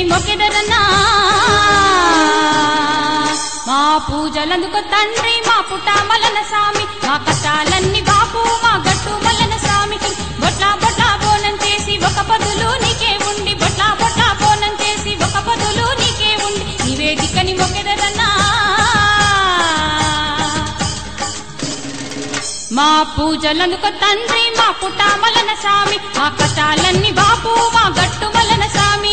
మొక్కెదరన్నా మా పూజలందుకు తండ్రి మా పుట్ట మల్లన స్వామి మా కష్టాలన్నీ బాపు మా గట్టు మల్లన స్వామికి బొట్ల బొట్ల బోనం చేసి ఒక పదులు నీకే ఉండి బొట్ల బొట్ల బోనం చేసి ఒక పదులు నీకే ఉండి నివేదికని మొక్కెదరన్నా మా పూజలందుకు తండ్రి మా పుట్ట మల్లన స్వామి మా కష్టాలన్నీ బాపు మా గట్టు మల్లన స్వామి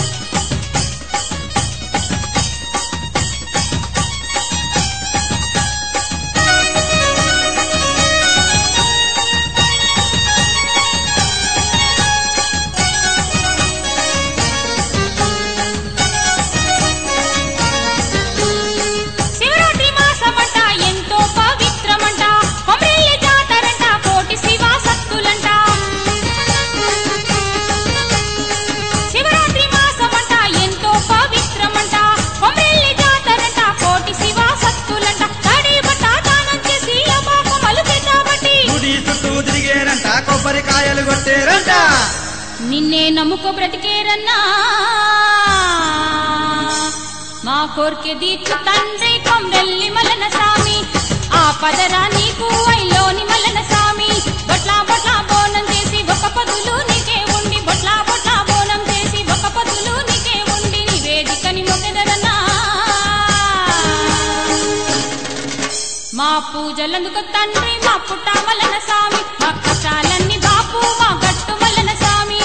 శివరాత్రి మాసమంట ఎంతో పవిత్రమంట కొమ్రెల్లి జాతరంట కోటి శివ సత్తులంట శివరాత్రి మాసమంట ఎంతో పవిత్రమంట కొమ్రెల్లి జాతరంట కోటి శివ సత్తులంట తడి బట్ట దానం చేసి అబాకు మలుపెట్టాబట్టి గుడి చుట్టూ తిరిగేరంట కొబ్బరికాయలు కొట్టేరంట నిన్నే నమ్ముకో బ్రతికేరన్నా మా కోర్కె దీచు తండ్రి కొమ్రెల్లి మలన స్వామి ఆ పదరా నీకు ఐలోని మలన స్వామి బొట్ల బొట్ల బోనం చేసి ఒక పదులు నీకే ఉండి బొట్ల బొట్ల బోనం చేసి ఒక పదులు నీకే ఉండి నివేదికని మొగదరన్నా మా పూజలందుకు తండ్రి మా పుట్ట మల్లన స్వామి మా కష్టాలన్నీ బాపు మా గట్టు మల్లన స్వామి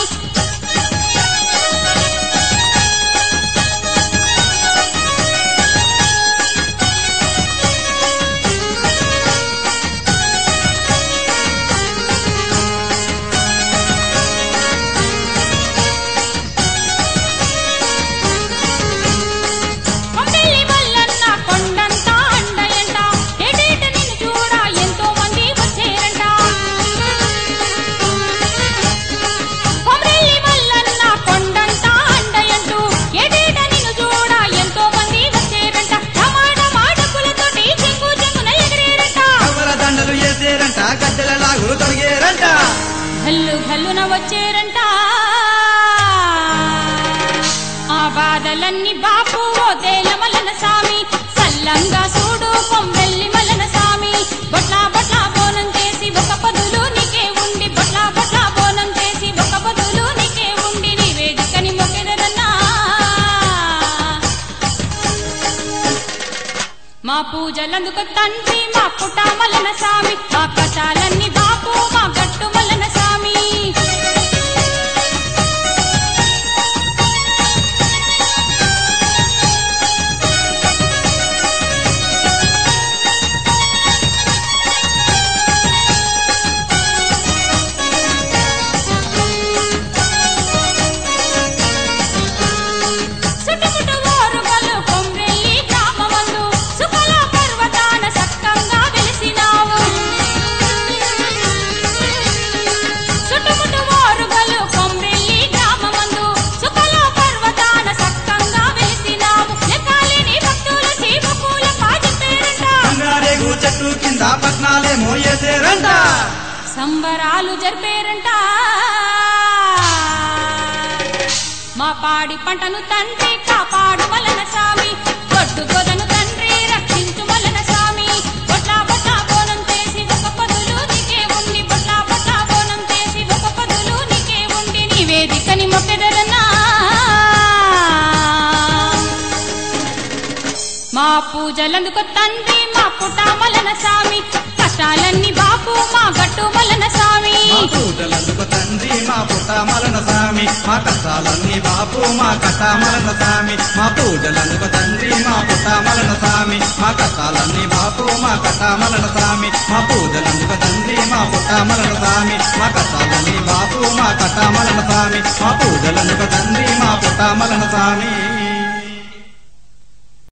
కొండెల్లి మల్లన్న కొండంత అండయంట ఎడేట నిన్ను చూడ ఎంతో మంది వచ్చేరంట కొమ్రెల్లి మల్లన్న కొండంత అండయంటూ ఎడేట నిన్ను చూడ ఎంతో మంది వచ్చేరంట టమాట మాటకులతోటి చెంగు చెంగున ఎగిరేరంట కవ్వల దండలు వేసేరంట గద్దెల లాగులు తొడిగేరంట గల్లు గల్లున వచ్చేరంట ఆ బాధలన్నీ బాపు ఓదేల మలన స్వామి సల్లంగా చూడు కొమ్మెల్లి మలన స్వామి బొట్ల బొట్ల బోనం చేసి ఒక పదులు నీకే ఉండి బొట్ల బొట్ల బోనం చేసి ఒక పదులు నీకే ఉండి నివేదికని మొక్కెదరన్నా మా పూజలందుకు తండ్రి మా పుట్ట మల్లన స్వామి మా కష్టాలన్నీ బాపు మా గట్టు మల్లన స్వామి సుట్టుముట్టు ఓరుగలు కొమ్రెల్లి గ్రామమందు సుకల పర్వతాన సక్కంగా వెలిసినావు సుట్టుముట్టు ఓరుగలు కొమ్రెల్లి గ్రామమందు సుకల పర్వతాన సక్కంగా వెలిసినావు లెక్కాలేని భక్తుల చీమకూల పాటి పేరంట బంగారేగు చెట్టు కింద పట్నాలేమో వేసేరంట సంబరాలు జరిపేరంట మా పాడి పంటను తండ్రి కాపాడు మలన స్వామి గొడ్డు గొదను తండ్రి రక్షించు మలన స్వామి బొట్ల బొట్ల బోనం చేసి ఒక పదులు నీకే ఉండి బొట్ల బొట్ల బోనం చేసి ఒక పదులు నీకే ఉండి నివేదికని మొక్కెదరన్నా మా పూజలందుకు తండ్రి మా పుట్ట మలన స్వామి కష్టాలన్నీ బాపు మా గట్టు మలన స్వామి మా పూజలందుకు తండ్రి మా పుట్ట మలన స్వామి మా కష్టాలన్నీ బాపు మా కట్ట మలన స్వామి మా పూజలందుకు తండ్రి మా పుట్ట మలన స్వామి మా కష్టాలన్నీ బాపు మా కట్ట మలన స్వామి మా పూజలందుకు తండ్రి మా పుట్ట మలన స్వామి మా కష్టాలన్నీ బాపు మా కట్ట మలన స్వామి మా పూజలందుకు తండ్రి మా పుట్ట మలన స్వామి